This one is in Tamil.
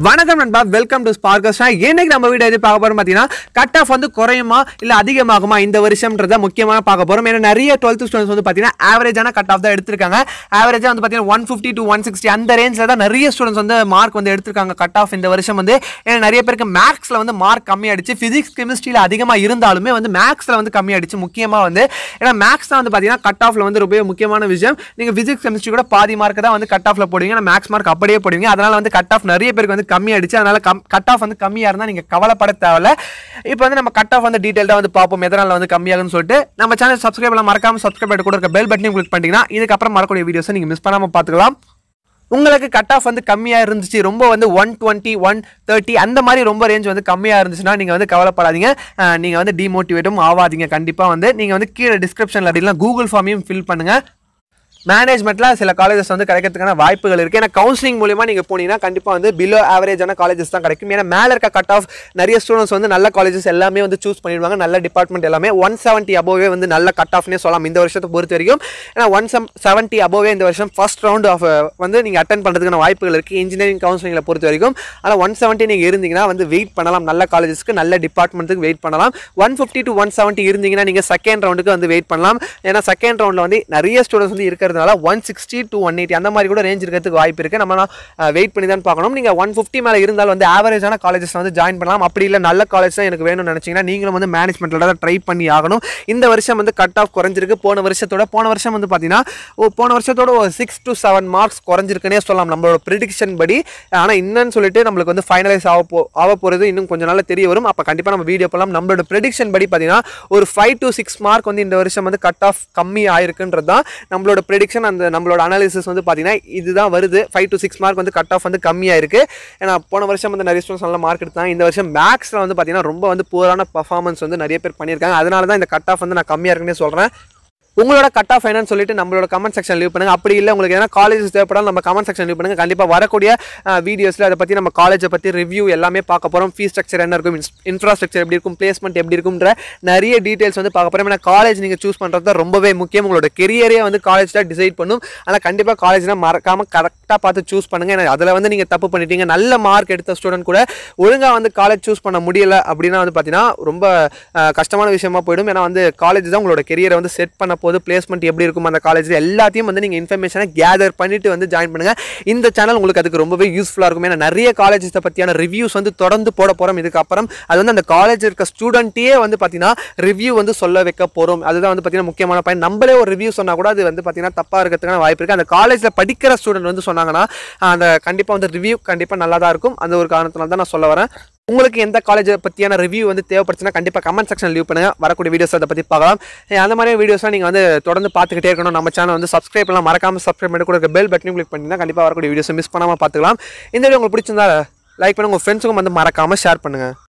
வணக்கம் நண்பா வெல்கம் டு ஸ்பார்கஸ்டா இன்னைக்கு நம்ம வீடியோ எது பார்க்க போறோம் பார்த்தீங்கன்னா கட் ஆஃப் வந்து குறையுமா இல்லை அதிகமாகுமா இந்த வருஷம்ன்றத முக்கியமாக பார்க்க போறோம் ஏன்னா நிறைய டுவெல்த் ஸ்டூடெண்ட்ஸ் வந்து பார்த்தீங்கன்னா ஆவரேஜான கட் ஆஃப் தான் எடுத்திருக்காங்க ஆவரேஜாக வந்து பார்த்தீங்கன்னா one fifty to one sixty அந்த ரேஞ்சில் தான் நிறைய ஸ்டூடெண்ட்ஸ் வந்து மார்க் வந்து எடுத்திருக்காங்க கட் ஆஃப் இந்த வருஷம் வந்து ஏன்னா நிறைய பேருக்கு மேக்ஸில் வந்து மார்க் கம்மியாயிடுச்சு ஃபிசிக்ஸ் கெமிஸ்ட்ரியில் அதிகமாக இருந்தாலுமே வந்து மேக்ஸில் வந்து கம்மியாயிடுச்சு முக்கியமாக வந்து ஏன்னா மேக்ஸ் தான் வந்து பார்த்தீங்கன்னா கட் ஆஃப்ல வந்து ரொம்ப முக்கியமான விஷயம் நீங்கள் ஃபிசிக்ஸ் கெமிஸ்ட்ரி கூட பாதி மார்க் தான் வந்து கட் ஆஃப்ல போடுவீங்க ஆனால் மேக்ஸ் மார்க் அப்படியே போடுவீங்க அதனால வந்து கட் ஆஃப் நிறைய பேருக்கு வந்து கம்மியாயிடுச்சு அதனால கம் கட் ஆஃப் வந்து கம்மியாக இருந்தால் நீங்கள் கவலைப்பட தேவையில்ல இப்போ வந்து நம்ம கட் ஆஃப் வந்து டீட்டெயிலாக வந்து பார்ப்போம் எதனால வந்து கம்மியாகும்னு சொல்லிட்டு நம்ம சேனல் சப்ஸ்கிரைப் பண்ண மறக்காம சப்ஸ்கிரைப் பண்ணி கூட இருக்க பெல் பட்டனையும் கிளிக் பண்ணிட்டீங்கன்னா இதுக்கப்புறம் வரக்கூடிய வீடியோஸை நீங்கள் மிஸ் பண்ணாமல் பார்த்துக்கலாம் உங்களுக்கு கட் ஆஃப் வந்து கம்மியாக இருந்துச்சு ரொம்ப வந்து ஒன் டுவெண்ட்டி ஒன் தேர்ட்டி அந்த மாதிரி ரொம்ப ரேஞ்ச் வந்து கம்மியாக இருந்துச்சுன்னா நீங்கள் வந்து கவலைப்படாதீங்க நீங்கள் வந்து டிமோட்டிவேட்டும் ஆகாதீங்க கண்டிப்பாக வந்து நீங்கள் வந்து கீழே டிஸ்கிரிப்ஷனில் அப்படிலாம் கூகுள் ஃபார்மையும் ஃபில் பண்ணுங்கள் மேனேஜ்மெண்ட்டில் சில காலேஜஸ் வந்து கிடைக்கிறதுக்கான வாய்ப்புகள் இருக்குது ஏன்னா கவுன்சிலிங் மூலியமாக நீங்கள் போனீங்கன்னா கண்டிப்பாக வந்து பிலோ ஆவரேஜான காலேஜஸ் தான் கிடைக்கும் ஏன்னா மேலே இருக்க கட் ஆஃப் நிறைய ஸ்டூடெண்ட்ஸ் வந்து நல்ல காலேஜஸ் எல்லாமே வந்து சூஸ் பண்ணிடுவாங்க நல்ல டிபார்ட்மெண்ட் எல்லாமே ஒன் செவன்ட்டி அபோவே வந்து நல்ல கட் ஆஃப்னே சொல்லலாம் இந்த வருஷத்தை பொறுத்த வரைக்கும் ஏன்னா ஒன் செம் செவன்ட்டி அபோவே இந்த வருஷம் ஃபர்ஸ்ட் ரவுண்ட் ஆஃப் வந்து நீங்கள் அட்டன் பண்ணுறதுக்கான வாய்ப்புகள் இருக்குது இன்ஜினியரிங் கவுன்சிலிங்கில் பொறுத்த வரைக்கும் ஆனால் ஒன் செவன்ட்டி நீங்கள் இருந்தீங்கன்னா வந்து வெயிட் பண்ணலாம் நல்ல காலேஜஸ்க்கு நல்ல டிபார்ட்மெண்ட்டுக்கு வெயிட் பண்ணலாம் one fifty to one seventy இருந்தீங்கன்னா நீங்கள் செகண்ட் ரவுண்டுக்கு வந்து வெயிட் பண்ணலாம் ஏன்னா செகண்ட் ரவுண்டில் வந்து நிறைய ஸ்டூடெண்ட்ஸ் வந்து இருக்கிறதுனால one sixty to one eighty அந்த மாதிரி கூட ரேஞ்ச் இருக்கிறதுக்கு வாய்ப்பு இருக்குது நம்ம வெயிட் பண்ணி தான் பார்க்கணும் நீங்கள் ஒன் ஃபிஃப்டி மேலே இருந்தாலும் வந்து ஆவரேஜான காலேஜஸ் வந்து ஜாயின் பண்ணலாம் அப்படி இல்லை நல்ல காலேஜ் தான் எனக்கு வேணும்னு நினச்சிங்கன்னா நீங்களும் வந்து மேனேஜ்மெண்ட்டில் தான் ட்ரை பண்ணி ஆகணும் இந்த வருஷம் வந்து கட் ஆஃப் குறைஞ்சிருக்கு போன வருஷத்தோட போன வருஷம் வந்து பார்த்தீங்கன்னா ஓ, போன வருஷத்தோட ஒரு சிக்ஸ் டு செவன் மார்க்ஸ் குறைஞ்சிருக்குன்னே சொல்லலாம் நம்மளோட ப்ரிடிக்ஷன் படி ஆனால் இன்னும் சொல்லிட்டு நம்மளுக்கு வந்து ஃபைனலைஸ் ஆக போ ஆக போகிறது இன்னும் கொஞ்சம் நாள் தெரிய வரும் அப்போ கண்டிப்பாக நம்ம வீடியோ போகலாம் நம்மளோட ப்ரிடிக்ஷன் படி பார்த்தீங்கன்னா ஒரு ஃபைவ் டு சிக்ஸ் மார்க் வந்து இந்த வருஷம் வந்து கட் ஆஃப் கம்மி ஆயிருக்குன்றது தான் நம்மளோட ப்ரிடிக்ஷன் அந்த நம்மளோட அனாலிசிஸ் வந்து பார்த்தீங்கன்னா இதுதான் வருது ஃபைவ் டு சிக்ஸ் மார்க் வந்து கட் ஆஃப் வந்து கம்மியாக இருக்குது ஏன்னா போன வருஷம் வந்து நிறைய ஸ்டூடெண்ட்ஸ் நல்ல மார்க் எடுத்தாங்க இந்த வருஷம் மேக்ஸில் வந்து பார்த்தீங்கன்னா ரொம்ப வந்து புவரான பர்ஃபார்மன்ஸ் வந்து நிறைய பேர் பண்ணியிருக்காங்க அதனால தான் இந்த கட் ஆஃப் வந்து நான் கம்மியாக இருக்குன்னே சொல்கிறேன் உங்களோட கட் ஆஃப் என்னன்னு சொல்லிட்டு நம்மளோட கமெண்ட் செக்ஷன் லீவ் பண்ணுங்க அப்படி இல்லை உங்களுக்கு எதனா காலேஜஸ் தேவைப்படாலும் நம்ம கமெண்ட் செக்ஷன் லீவ் பண்ணுங்க கண்டிப்பாக வரக்கூடிய வீடியோஸில் அதை பற்றி நம்ம காலேஜை பற்றி ரிவ்யூ எல்லாமே பார்க்க போகிறோம் ஃபீஸ் ஸ்ட்ரக்சர் என்ன இருக்கும் இன்ஃப்ராஸ்ட்ரக்சர் எப்படி இருக்கும் பிளேஸ்மெண்ட் எப்படி இருக்கும்ன்ற நிறைய டீட்டெயில்ஸ் வந்து பார்க்க போகிறோம் ஏன்னா காலேஜ் நீங்கள் சூஸ் பண்ணுறது தான் ரொம்பவே முக்கியம் உங்களோட கெரியரே வந்து காலேஜ் தான் டிசைட் பண்ணும் ஆனால் கண்டிப்பாக காலேஜ்னா மறக்காமல் கரெக்டாக பார்த்து சூஸ் பண்ணுங்க ஏன்னா அதில் வந்து நீங்கள் தப்பு பண்ணிட்டீங்க நல்ல மார்க் எடுத்த ஸ்டூடெண்ட் கூட ஒழுங்காக வந்து காலேஜ் சூஸ் பண்ண முடியல அப்படின்னா வந்து பார்த்தீங்கன்னா ரொம்ப அஹ், கஷ்டமான விஷயமா போயிடும் ஏன்னா வந்து காலேஜ் தான் உங்களோட கெரியரை வந்து செட் பண்ண போது பிளேஸ்மெண்ட் எப்படி இருக்கும் அந்த காலேஜில் எல்லாத்தையும் வந்து நீங்கள் இன்ஃபர்மேஷனை கேதர் பண்ணிட்டு வந்து ஜாயின் பண்ணுங்க இந்த சேனல் உங்களுக்கு அதுக்கு ரொம்பவே யூஸ்ஃபுல்லாக இருக்கும் ஏன்னா நிறைய காலேஜஸை பற்றியான ரிவ்யூஸ் வந்து தொடர்ந்து போட போகிறோம் இதுக்கப்புறம் அது வந்து அந்த காலேஜ் இருக்க ஸ்டூடெண்ட்டே வந்து பார்த்தீங்கன்னா ரிவ்யூ வந்து சொல்ல வைக்க போகிறோம் அதுதான் வந்து பார்த்தீங்கன்னா முக்கியமான பயன் நம்மளே ஒரு ரிவ்யூ சொன்னால் கூட அது வந்து பார்த்தீங்கன்னா தப்பாக இருக்கிறதுக்கான வாய்ப்பு இருக்குது அந்த காலேஜில் படிக்கிற ஸ்டூடெண்ட் வந்து சொன்னாங்கன்னா அந்த கண்டிப்பாக வந்து ரிவ்யூ கண்டிப்பாக நல்லா தான் இருக்கும் அந்த ஒரு காரணத்தினால தான் நான் சொல்ல வரேன் உங்களுக்கு எந்த காலேஜை பற்றியான ரிவ்யூ வந்து தேவைப்படுச்சுன்னா கண்டிப்பாக கமெண்ட் செக்ஷன் லீவ் பண்ணுங்கள் வரக்கூடிய வீடியோஸ் அதை பற்றி பார்க்கலாம் ஏன் அந்த மாதிரி வீடியோஸ்லாம் நீங்கள் வந்து தொடர்ந்து பார்த்துக்கிட்டே இருக்கணும் நம்ம சேனல் வந்து சப்ஸ்கிரைப் பண்ணலாம் மறக்காமல் சப்ஸ்கிரைப் பண்ணி கூட இருக்க பெல் பட்டனையும் கிளிக் பண்ணிங்கன்னா கண்டிப்பாக வரக்கூடிய வீடியோஸை மிஸ் பண்ணாமல் பார்த்துக்கலாம் இந்த வீடியோ உங்களுக்கு பிடிச்சிருந்தா லைக் பண்ணுங்க உங்கள் ஃப்ரெண்ட்ஸுக்கும் வந்து மறக்காமல் ஷேர் பண்ணுங்கள்